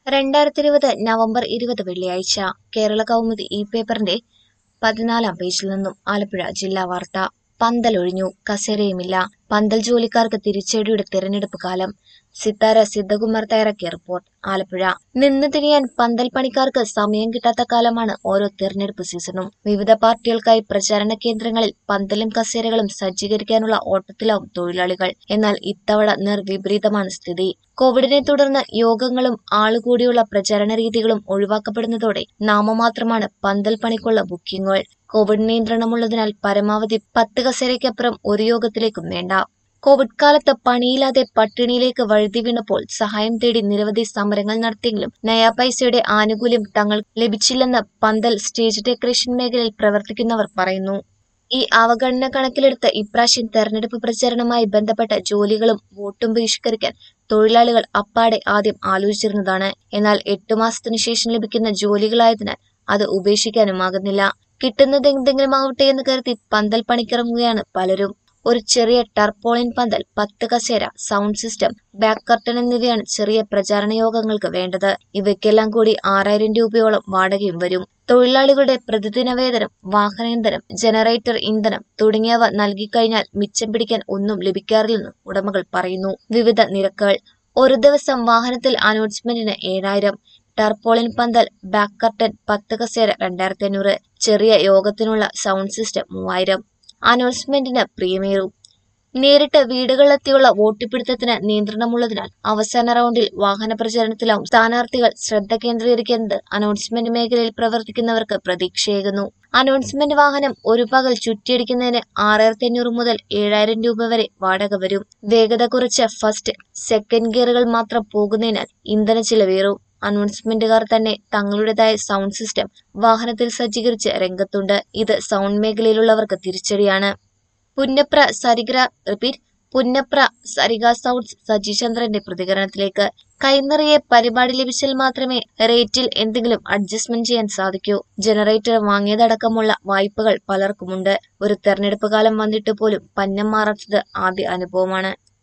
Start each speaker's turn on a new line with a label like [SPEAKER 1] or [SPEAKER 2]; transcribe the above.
[SPEAKER 1] രണ്ടായിരത്തി ഇരുപത് നവംബർ ഇരുപത് വെള്ളിയാഴ്ച കേരള കൗമുദി ഈ പേപ്പറിന്റെ പതിനാലാം പേജിൽ നിന്നും ആലപ്പുഴ ജില്ലാ വാർത്ത പന്തലൊഴിഞ്ഞു കസേരയുമില്ല പന്തൽ ജോലിക്കാർക്ക് തിരിച്ചടിയുടെ തെരഞ്ഞെടുപ്പ് കാലം സിത്താര സിദ്ധകുമാർ തയ്യാറാക്കിയ റിപ്പോർട്ട് ആലപ്പുഴ നിന്ന് തിരിയാൻ പന്തൽ പണിക്കാർക്ക് സമയം കിട്ടാത്ത കാലമാണ് ഓരോ തെരഞ്ഞെടുപ്പ് സീസണും വിവിധ പാർട്ടികൾക്കായി പ്രചാരണ കേന്ദ്രങ്ങളിൽ പന്തലും കസേരകളും സജ്ജീകരിക്കാനുള്ള ഓട്ടത്തിലാവും തൊഴിലാളികൾ എന്നാൽ ഇത്തവണ നിർവിപരീതമാണ് സ്ഥിതി കോവിഡിനെ തുടർന്ന് യോഗങ്ങളും ആളുകൂടിയുള്ള പ്രചാരണ രീതികളും ഒഴിവാക്കപ്പെടുന്നതോടെ നാമമാത്രമാണ് പന്തൽ പണിക്കുള്ള ബുക്കിംഗുകൾ കോവിഡ് നിയന്ത്രണമുള്ളതിനാൽ പരമാവധി പത്ത് കസേരയ്ക്കപ്പുറം ഒരു യോഗത്തിലേക്കും വേണ്ട കോവിഡ് കാലത്ത് പണിയില്ലാതെ പട്ടിണിയിലേക്ക് വഴുതി വീണപ്പോൾ സഹായം തേടി നിരവധി സമരങ്ങൾ നടത്തിയെങ്കിലും നയാ പൈസയുടെ ആനുകൂല്യം തങ്ങൾ ലഭിച്ചില്ലെന്ന് പന്തൽ സ്റ്റേജ് ഡെക്കറേഷൻ മേഖലയിൽ പ്രവർത്തിക്കുന്നവർ പറയുന്നു ഈ അവഗണന കണക്കിലെടുത്ത് ഇപ്രാവശ്യം തെരഞ്ഞെടുപ്പ് പ്രചരണവുമായി ബന്ധപ്പെട്ട ജോലികളും വോട്ടും ബഹിഷ്കരിക്കാൻ തൊഴിലാളികൾ അപ്പാടെ ആദ്യം ആലോചിച്ചിരുന്നതാണ് എന്നാൽ എട്ടു മാസത്തിനു ശേഷം ലഭിക്കുന്ന ജോലികളായതിനാൽ അത് ഉപേക്ഷിക്കാനുമാകുന്നില്ല കിട്ടുന്നത് എന്തെങ്കിലും ആവട്ടെ എന്ന് കരുതി പന്തൽ പണിക്കിറങ്ങുകയാണ് പലരും ഒരു ചെറിയ ടർപോളിൻ പന്തൽ പത്ത് കസേര സൗണ്ട് സിസ്റ്റം ബാക്ക് കർട്ടൻ എന്നിവയാണ് ചെറിയ പ്രചാരണ യോഗങ്ങൾക്ക് വേണ്ടത് ഇവയ്ക്കെല്ലാം കൂടി ആറായിരം രൂപയോളം വാടകയും വരും തൊഴിലാളികളുടെ പ്രതിദിന വേതനം വാഹന ഇന്ധനം ജനറേറ്റർ ഇന്ധനം തുടങ്ങിയവ നൽകിക്കഴിഞ്ഞാൽ മിച്ചം പിടിക്കാൻ ഒന്നും ലഭിക്കാറില്ലെന്ന് ഉടമകൾ പറയുന്നു വിവിധ നിരക്കുകൾ ഒരു ദിവസം വാഹനത്തിൽ അനൗൺസ്മെന്റിന് ഏഴായിരം ടർപോളിൻ പന്തൽ ബാക്ക് കർട്ടൻ പത്ത് കസേര രണ്ടായിരത്തി അഞ്ഞൂറ് ചെറിയ യോഗത്തിനുള്ള സൗണ്ട് സിസ്റ്റം മൂവായിരം അനൗൺസ്മെന്റിന് പ്രീമിയറും നേരിട്ട് വീടുകളിലെത്തിയുള്ള വോട്ടുപിടുത്തത്തിന് നിയന്ത്രണമുള്ളതിനാൽ അവസാന റൗണ്ടിൽ വാഹന പ്രചരണത്തിലാവും സ്ഥാനാർത്ഥികൾ ശ്രദ്ധ കേന്ദ്രീകരിക്കുന്നത് അനൗൺസ്മെന്റ് മേഖലയിൽ പ്രവർത്തിക്കുന്നവർക്ക് പ്രതീക്ഷയേകുന്നു അനൗൺസ്മെന്റ് വാഹനം ഒരു പകൽ ചുറ്റിയടിക്കുന്നതിന് ആറായിരത്തി അഞ്ഞൂറ് മുതൽ ഏഴായിരം രൂപ വരെ വാടക വരും വേഗത കുറച്ച ഫസ്റ്റ് സെക്കൻഡ് ഗിയറുകൾ മാത്രം പോകുന്നതിനാൽ ഇന്ധന ചിലവേറും അനൗൺസ്മെന്റുകാർ തന്നെ തങ്ങളുടേതായ സൗണ്ട് സിസ്റ്റം വാഹനത്തിൽ സജ്ജീകരിച്ച് രംഗത്തുണ്ട് ഇത് സൗണ്ട് മേഖലയിലുള്ളവർക്ക് തിരിച്ചടിയാണ് പുന്നപ്ര സരിഗ്ര റിപ്പീറ്റ് പുന്നപ്ര സരിഗ സൗണ്ട്സ് സജിചന്ദ്രന്റെ പ്രതികരണത്തിലേക്ക് കൈനിറയെ പരിപാടി ലഭിച്ചാൽ മാത്രമേ റേറ്റിൽ എന്തെങ്കിലും അഡ്ജസ്റ്റ്മെന്റ് ചെയ്യാൻ സാധിക്കൂ ജനറേറ്റർ വാങ്ങിയതടക്കമുള്ള വായ്പകൾ പലർക്കുമുണ്ട് ഒരു തെരഞ്ഞെടുപ്പ് കാലം വന്നിട്ട് പോലും പന്നം മാറാത്തത് ആദ്യ അനുഭവമാണ്